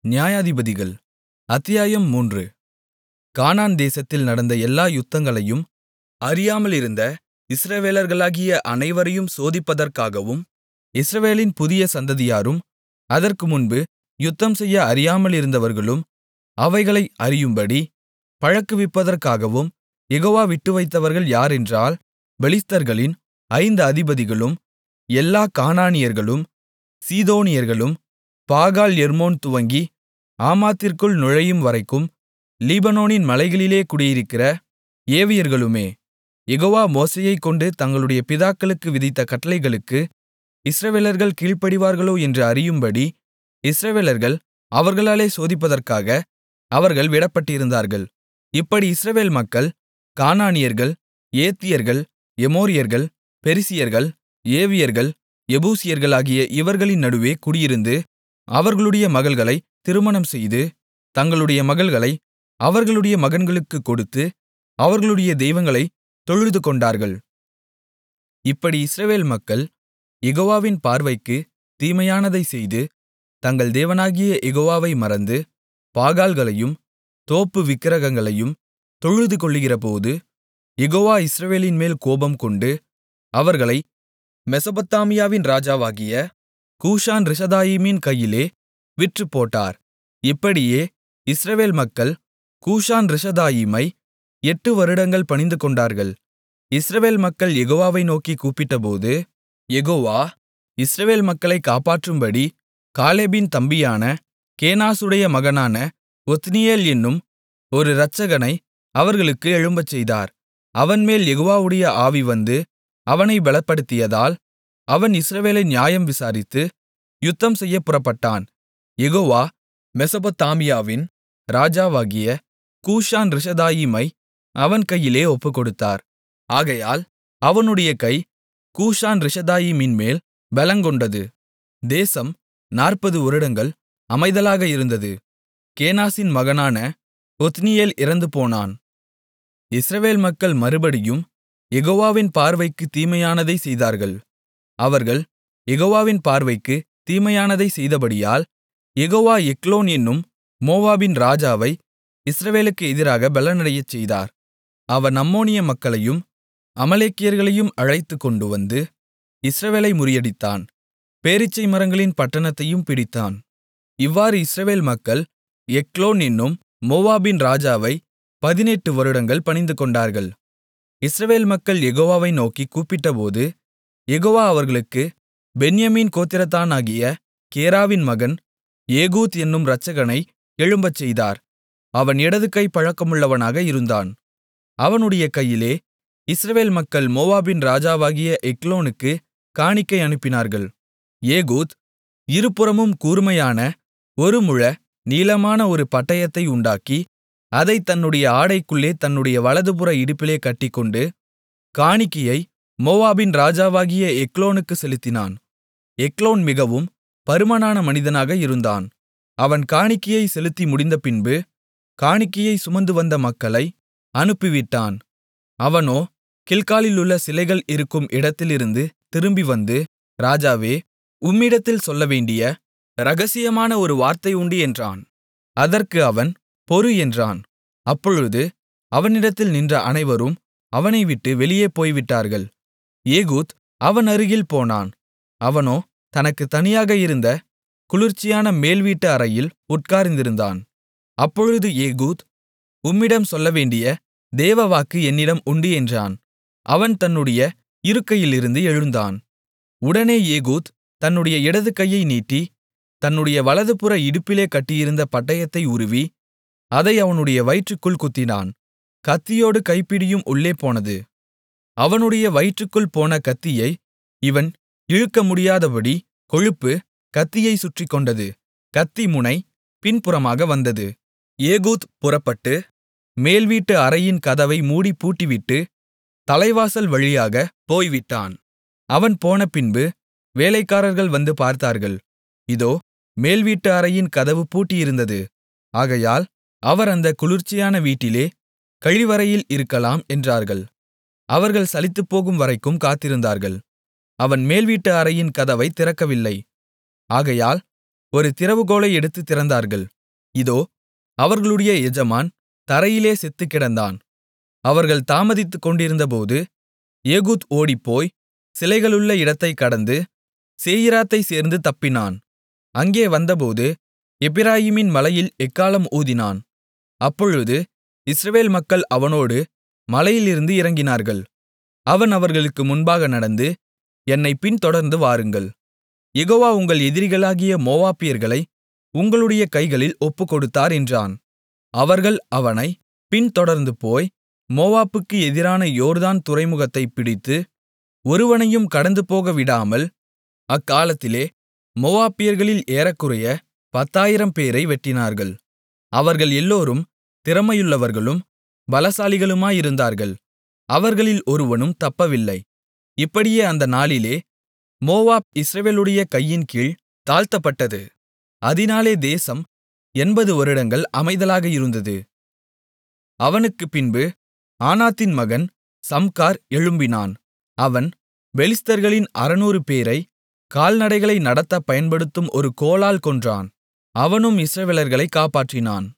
நியாயாதிபதிகள் அத்தியாயம் மூன்று கானான் தேசத்தில் நடந்த எல்லா யுத்தங்களையும் அறியாமலிருந்த இஸ்ரவேலர்களாகிய அனைவரையும் சோதிப்பதற்காகவும் இஸ்ரவேலின் புதிய சந்ததியாரும் அதற்கு முன்பு யுத்தம்செய்ய அறியாமலிருந்தவர்களும் அவைகளை அறியும்படி பழக்குவிப்பதற்காகவும் யெகோவா விட்டுவைத்தவர்கள் யாரென்றால் பெலிஸ்தர்களின் ஐந்து அதிபதிகளும் எல்லாக் கானானியர்களும் சீதோனியர்களும் பாகால் எர்மோன் துவங்கி ஆமாத்திற்குள் நுழையும்வரைக்கும் லீபனோனின் மலைகளிலே குடியிருக்கிற ஏவியர்களுமே யெகோவா மோசேயைக்கொண்டு தங்களுடைய பிதாக்களுக்கு விதித்த கட்டளைகளுக்கு இஸ்ரவேலர்கள் கீழ்ப்படிவார்களோ என்று அறியும்படி இஸ்ரவேலர்கள் அவர்களாலே சோதிப்பதற்காக அவர்கள் விடப்பட்டிருந்தார்கள் இப்படி இஸ்ரவேல் மக்கள் கானானியர்கள் ஏத்தியர்கள் எமோரியர்கள் பெரிசியர்கள் ஏவியர்கள் எபூசியர்கள் ஆகிய இவர்களின் நடுவே குடியிருந்து அவர்களுடைய மகள்களைத் திருமணம்செய்து தங்களுடைய மகள்களை அவர்களுடைய மகன்களுக்குக் கொடுத்து அவர்களுடைய தெய்வங்களைத் தொழுதுகொண்டார்கள் இப்படி இஸ்ரவேல் மக்கள் யெகோவாவின் பார்வைக்குத் தீமையானதைச் செய்து தங்கள் தேவனாகிய யெகோவாவை மறந்து பாகால்களையும் தோப்பு விக்கிரகங்களையும் தொழுதுகொள்ளுகிறபோது யெகோவா இஸ்ரவேலின்மேல் கோபம்கொண்டு அவர்களை மெசொப்பொத்தாமியாவின் ராஜாவாகிய கூசான் ரிஷதாயீமின் கையிலே விற்றுப்போட்டார் இப்படியே இஸ்ரவேல் மக்கள் கூசான் ரிஷதாயீமை எட்டு வருடங்கள் பணிந்துகொண்டார்கள் இஸ்ரவேல் மக்கள் யெகோவாவை நோக்கிக் கூப்பிட்டபோது யெகோவா இஸ்ரவேல் மக்களைக் காப்பாற்றும்படி காலேபின் தம்பியான கேனாசுடைய மகனான ஒத்னியேல் என்னும் ஒரு இரட்சகனை அவர்களுக்கு எழும்பச்செய்தார் அவன்மேல் யெகோவாவுடைய ஆவி வந்து அவனைப் பலப்படுத்தியதால் அவன் இஸ்ரவேலை நியாயம் விசாரித்து யுத்தம் செய்யப் புறப்பட்டான் யெகோவா மெசொப்பொத்தாமியாவின் ராஜாவாகிய கூசான் ரிஷதாயீமை அவன் கையிலே ஒப்புக்கொடுத்தார் ஆகையால் அவனுடைய கை கூசான் ரிஷதாயீமின்மேல் பெலங்கொண்டது தேசம் நாற்பது வருடங்கள் அமைதலாக இருந்தது கேனாசின் மகனான ஒத்னியேல் இறந்துபோனான் இஸ்ரவேல் மக்கள் மறுபடியும் யெகோவாவின் பார்வைக்குத் தீமையானதைச் செய்தார்கள் அவர்கள் யெகோவாவின் பார்வைக்குத் தீமையானதைச் செய்தபடியால் யெகோவா எக்லோன் என்னும் மோவாபின் ராஜாவை இஸ்ரவேலுக்கு எதிராக பெலனடையச் செய்தார் அவன் அம்மோனிய மக்களையும் அமலேக்கியர்களையும் அழைத்துக்கொண்டு வந்து இஸ்ரவேலை முறியடித்தான் பேரீச்சை மரங்களின் பட்டணத்தையும் பிடித்தான் இவ்வாறு இஸ்ரவேல் மக்கள் எக்லோன் என்னும் மோவாபின் ராஜாவை பதினெட்டு வருடங்கள் பணிந்துகொண்டார்கள் இஸ்ரவேல் மக்கள் யெகோவாவை நோக்கிக் கூப்பிட்டபோது யெகோவா அவர்களுக்கு பென்யமீன் கோத்திரத்தானாகிய கேராவின் மகன் ஏகூத் என்னும் இரட்சகனை எழும்பச் செய்தார் அவன் இடதுகை பழக்கமுள்ளவனாக இருந்தான் அவனுடைய கையிலே இஸ்ரவேல் மக்கள் மோவாபின் ராஜாவாகிய எக்லோனுக்கு காணிக்கை அனுப்பினார்கள் ஏகூத் இருபுறமும் கூர்மையான ஒரு முழ நீளமான ஒரு பட்டயத்தை உண்டாக்கி அதைத் தன்னுடைய ஆடைக்குள்ளே தன்னுடைய வலதுபுற இடுப்பிலே கட்டிக்கொண்டு காணிக்கையை மோவாபின் ராஜாவாகிய எக்லோனுக்கு செலுத்தினான் எக்லோன் மிகவும் பருமனான மனிதனாக இருந்தான் அவன் காணிக்கையை செலுத்தி முடிந்தபின்பு காணிக்கையை சுமந்து வந்த மக்களை அனுப்பிவிட்டான் அவனோ கில்காலிலுள்ள சிலைகள் இருக்கும் இடத்திலிருந்து திரும்பி வந்து ராஜாவே உம்மிடத்தில் சொல்லவேண்டிய இரகசியமான ஒரு வார்த்தை உண்டு என்றான் அதற்கு அவன் பொறு என்றான் அப்பொழுது அவனிடத்தில் நின்ற அனைவரும் அவனை விட்டு வெளியே போய்விட்டார்கள் ஏகூத் அவன் அருகில் போனான் அவனோ தனக்கு தனியாக இருந்த குளிர்ச்சியான மேல்வீட்டு அறையில் உட்கார்ந்திருந்தான் அப்பொழுது ஏகூத் உம்மிடம் சொல்லவேண்டிய தேவவாக்கு என்னிடம் உண்டு என்றான் அவன் தன்னுடைய இருக்கையிலிருந்து எழுந்தான் உடனே ஏகூத் தன்னுடைய இடது கையை நீட்டி தன்னுடைய வலதுபுற இடுப்பிலே கட்டியிருந்த பட்டயத்தை உருவி அதை அவனுடைய வயிற்றுக்குள் குத்தினான் கத்தியோடு கைப்பிடியும் உள்ளே போனது அவனுடைய வயிற்றுக்குள் போன கத்தியை இவன் இழுக்க முடியாதபடி கொழுப்பு கத்தியை சுற்றிக்கொண்டது கத்தி முனை பின்புறமாக வந்தது ஏகூத் புறப்பட்டு மேல்வீட்டு அறையின் கதவை மூடி பூட்டிவிட்டு தலைவாசல் வழியாக போய்விட்டான் அவன் போனபின்பு வேலைக்காரர்கள் வந்து பார்த்தார்கள் இதோ மேல்வீட்டு அறையின் கதவு பூட்டியிருந்தது ஆகையால் அவர் அந்த குளிர்ச்சியான வீட்டிலே கழிவறையில் இருக்கலாம் என்றார்கள் அவர்கள் சலித்துப்போகும் வரைக்கும் காத்திருந்தார்கள் அவன் மேல்வீட்டு அறையின் கதவைத் திறக்கவில்லை ஆகையால் ஒரு திறவுகோலை எடுத்துத் திறந்தார்கள் இதோ அவர்களுடைய எஜமான் தரையிலே செத்துக்கிடந்தான் அவர்கள் தாமதித்துக் கொண்டிருந்தபோது ஏகூத் ஓடிப்போய் சிலைகளுள்ள இடத்தைக் கடந்து சேயீராத்தைச் சேர்ந்து தப்பினான் அங்கே வந்தபோது எப்பிராயீமின் மலையில் எக்காளம் ஊதினான் அப்பொழுது இஸ்ரவேல் மக்கள் அவனோடு மலையிலிருந்து இறங்கினார்கள் அவன் அவர்களுக்கு முன்பாக நடந்து என்னைப் பின்தொடர்ந்து வாருங்கள் யெகோவா உங்கள் எதிரிகளாகிய மோவாபியர்களை உங்களுடைய கைகளில் ஒப்புக்கொடுத்தார் என்றான் அவர்கள் அவனைப் பின்தொடர்ந்து போய் மோவாபுக்கு எதிரான யோர்தான் துறைமுகத்தைப் பிடித்து ஒருவனையும் கடந்துபோக விடாமல் அக்காலத்திலே மோவாபியர்களில் ஏறக்குறைய பத்தாயிரம் பேரை வெட்டினார்கள் அவர்கள் எல்லோரும் திறமையுள்ளவர்களும் பலசாலிகளுமாயிருந்தார்கள் அவர்களில் ஒருவனும் தப்பவில்லை இப்படியே அந்த நாளிலே மோவாப் இஸ்ரவேலுடைய கையின்கீழ் தாழ்த்தப்பட்டது அதினாலே தேசம் எண்பது வருடங்கள் அமைதலாக இருந்தது அவனுக்குப் பின்பு ஆனாத்தின் மகன் சம்கார் எழும்பினான் அவன் பெலிஸ்தர்களின் அறுநூறு பேரை கால்நடைகளை நடத்தப் பயன்படுத்தும் ஒரு கோலால் கொன்றான் அவனும் இஸ்ரவேலர்களைக் காப்பாற்றினான்